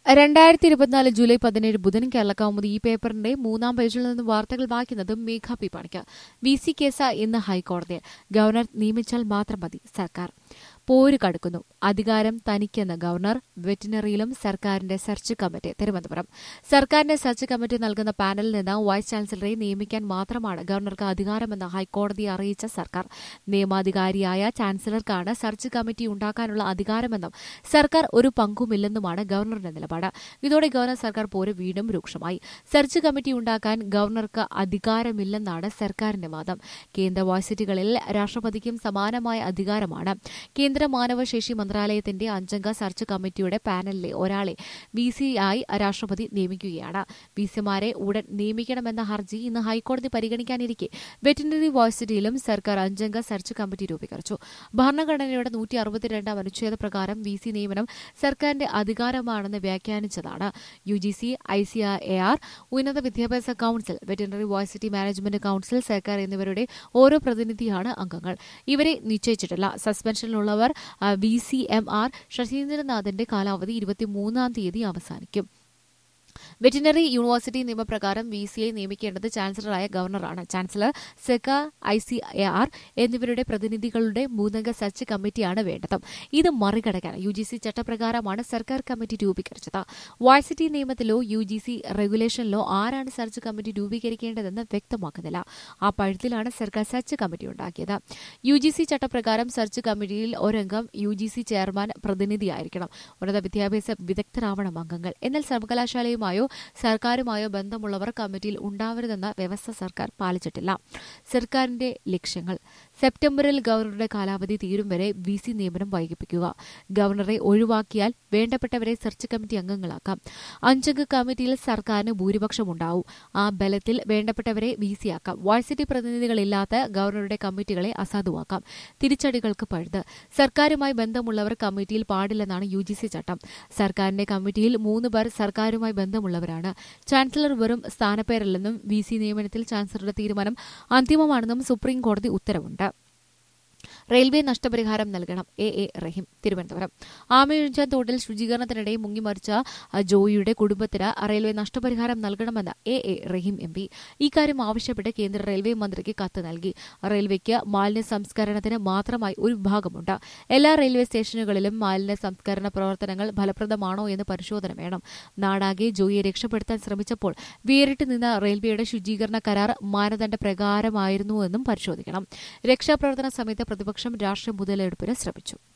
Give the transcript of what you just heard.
രണ്ടായിരത്തി ഇരുപത്തിനാല് ജൂലൈ പതിനേഴ് ബുധൻ കേരള കൗമുദി ഈ പേപ്പറിന്റെ മൂന്നാം പേജിൽ നിന്ന് വാർത്തകൾ വായിക്കുന്നത് മേഘ പി പണിക്ക് വി സി കേസ് ഇന്ന് ഹൈക്കോടതിയിൽ ഗവർണർ നിയമിച്ചാൽ മാത്രം മതി സർക്കാർ പോര് കടുക്കുന്നു അധികാരം തനിക്കെന്ന് ഗവർണർ വെറ്റിനറിയിലും സർക്കാരിന്റെ സെർച്ച് കമ്മിറ്റി തിരുവനന്തപുരം സർക്കാരിന്റെ സെർച്ച് കമ്മിറ്റി നൽകുന്ന പാനലിൽ നിന്ന് വൈസ് ചാൻസലറെ നിയമിക്കാൻ മാത്രമാണ് ഗവർണർക്ക് അധികാരമെന്ന് ഹൈക്കോടതിയെ അറിയിച്ച സർക്കാർ നിയമാധികാരിയായ ചാൻസലർക്കാണ് സെർച്ച് കമ്മിറ്റി ഉണ്ടാക്കാനുള്ള അധികാരമെന്നും സർക്കാർ ഒരു പങ്കുമില്ലെന്നുമാണ് ഗവർണറുടെ നിലപാട് ഇതോടെ ഗവർണർ സർക്കാർ പോര് വീണ്ടും രൂക്ഷമായി സെർച്ച് കമ്മിറ്റി ഉണ്ടാക്കാൻ ഗവർണർക്ക് അധികാരമില്ലെന്നാണ് സർക്കാരിന്റെ വാദം കേന്ദ്ര വാഴ്സിറ്റികളിൽ രാഷ്ട്രപതിക്കും സമാനമായ അധികാരമാണ് കേന്ദ്ര മാനവശേഷി മന്ത്രാലയത്തിന്റെ അഞ്ചംഗ സെർച്ച് കമ്മിറ്റിയുടെ പാനലിലെ ഒരാളെ വി സി ആയി രാഷ്ട്രപതി നിയമിക്കുകയാണ് വി സിമാരെ ഉടൻ നിയമിക്കണമെന്ന ഹർജി ഇന്ന് ഹൈക്കോടതി പരിഗണിക്കാനിരിക്കെ വെറ്റിനറി വാഴ്സിറ്റിയിലും സർക്കാർ അഞ്ചംഗ സെർച്ച് കമ്മിറ്റി രൂപീകരിച്ചു ഭരണഘടനയുടെ നൂറ്റി അറുപത്തിരണ്ടാം അനുച്ഛേദ പ്രകാരം വി സി നിയമനം സർക്കാരിന്റെ അധികാരമാണെന്ന് വ്യാഖ്യാനിച്ചതാണ് U G C I C A R ഉന്നത വിദ്യാഭ്യാസ council veterinary varsity management council സർക്കാർ എന്നിവരുടെ ഓരോ പ്രതിനിധിയാണ് അംഗങ്ങൾ ഇവരെ നിശ്ചയിച്ചിട്ടില്ല സസ്പെൻഷനിലുള്ളവർ വി സി എം ആർ ശശീന്ദ്രനാഥിന്റെ കാലാവധി ഇരുപത്തിമൂന്നാം തീയതി അവസാനിക്കും വെറ്റിനറി യൂണിവേഴ്സിറ്റി നിയമപ്രകാരം വി സിയെ നിയമിക്കേണ്ടത് ചാൻസലറായ ഗവർണറാണ് ചാൻസലർ സെക്ക ഐ സി എ ആർ എന്നിവരുടെ പ്രതിനിധികളുടെ മൂന്നംഗ സെർച്ച് കമ്മിറ്റിയാണ് വേണ്ടത് ഇത് മറികടക്കാൻ യു ജി സി ചട്ടപ്രകാരമാണ് സർക്കാർ കമ്മിറ്റി രൂപീകരിച്ചത് വാഴ്സിറ്റി നിയമത്തിലോ യു ജി സി റെഗുലേഷനിലോ ആരാണ് സെർച്ച് കമ്മിറ്റി രൂപീകരിക്കേണ്ടതെന്ന് വ്യക്തമാക്കുന്നില്ല ആ പഴുത്തിലാണ് സർക്കാർ സെർച്ച് കമ്മിറ്റി ഉണ്ടാക്കിയത് യു ജി സി ചട്ടപ്രകാരം സെർച്ച് കമ്മിറ്റിയിൽ ഒരംഗം യു ജി സി ചെയർമാൻ പ്രതിനിധിയായിരിക്കണം ഉന്നത വിദ്യാഭ്യാസ വിദഗ്ധരാവണം അംഗങ്ങൾ എന്നാൽ സർവകലാശാലയുമായോ സർക്കാരുമായോ ബന്ധമുള്ളവർ കമ്മിറ്റിയിൽ ഉണ്ടാവരുതെന്ന വ്യവസ്ഥ സർക്കാർ പാലിച്ചിട്ടില്ല സർക്കാരിന്റെ ലക്ഷ്യങ്ങൾ സെപ്റ്റംബറിൽ ഗവർണറുടെ കാലാവധി തീരും വരെ വി സി നിയമനം വൈകിപ്പിക്കുക ഗവർണറെ ഒഴിവാക്കിയാൽ വേണ്ടപ്പെട്ടവരെ സെർച്ച് കമ്മിറ്റി അംഗങ്ങളാക്കാം അഞ്ചംഗ കമ്മിറ്റിയിൽ സർക്കാരിന് ഭൂരിപക്ഷമുണ്ടാവും ആ ബലത്തിൽ വേണ്ടപ്പെട്ടവരെ വി സിയാക്കാം വാഴ്സിറ്റി പ്രതിനിധികളില്ലാത്ത ഗവർണറുടെ കമ്മിറ്റികളെ അസാധുവാക്കാം തിരിച്ചടികൾക്ക് പഴുത് സർക്കാരുമായി ബന്ധമുള്ളവർ കമ്മിറ്റിയിൽ പാടില്ലെന്നാണ് യു ജി സി ചട്ടം സർക്കാരിന്റെ കമ്മിറ്റിയിൽ മൂന്ന് പേർ സർക്കാരുമായി ബന്ധമുള്ളവരാണ് ചാൻസലർ വെറും സ്ഥാനപ്പേരല്ലെന്നും വി സി നിയമനത്തിൽ ചാൻസലറുടെ തീരുമാനം അന്തിമമാണെന്നും സുപ്രീം കോടതി ഉത്തരവുണ്ട് റെയിൽവേ നഷ്ടപരിഹാരം നൽകണം എ എ റഹീം തിരുവനന്തപുരം ആമയൊഴിഞ്ചാൻ തോട്ടിൽ ശുചീകരണത്തിനിടെ മുങ്ങിമരിച്ച ജോയിയുടെ കുടുംബത്തിന് റെയിൽവേ നഷ്ടപരിഹാരം നൽകണമെന്ന് A A Rahim M P ഇക്കാര്യം ആവശ്യപ്പെട്ട് കേന്ദ്ര റെയിൽവേ മന്ത്രിക്ക് കത്ത് നൽകി റെയിൽവേക്ക് മാലിന്യ സംസ്കരണത്തിന് മാത്രമായി ഒരു വിഭാഗമുണ്ട് എല്ലാ റെയിൽവേ സ്റ്റേഷനുകളിലും മാലിന്യ സംസ്കരണ പ്രവർത്തനങ്ങൾ ഫലപ്രദമാണോ എന്ന് പരിശോധന വേണം നാടാകെ ജോയിയെ രക്ഷപ്പെടുത്താൻ ശ്രമിച്ചപ്പോൾ വേറിട്ട് നിന്ന റെയിൽവേയുടെ ശുചീകരണ കരാർ മാനദണ്ഡ പ്രകാരമായിരുന്നുവെന്നും പരിശോധിക്കണം രക്ഷാപ്രവർത്തന സമയത്ത് പ്രതിപക്ഷം രാഷ്ട്രീയ മുതലെടുപ്പിന് ശ്രമിച്ചു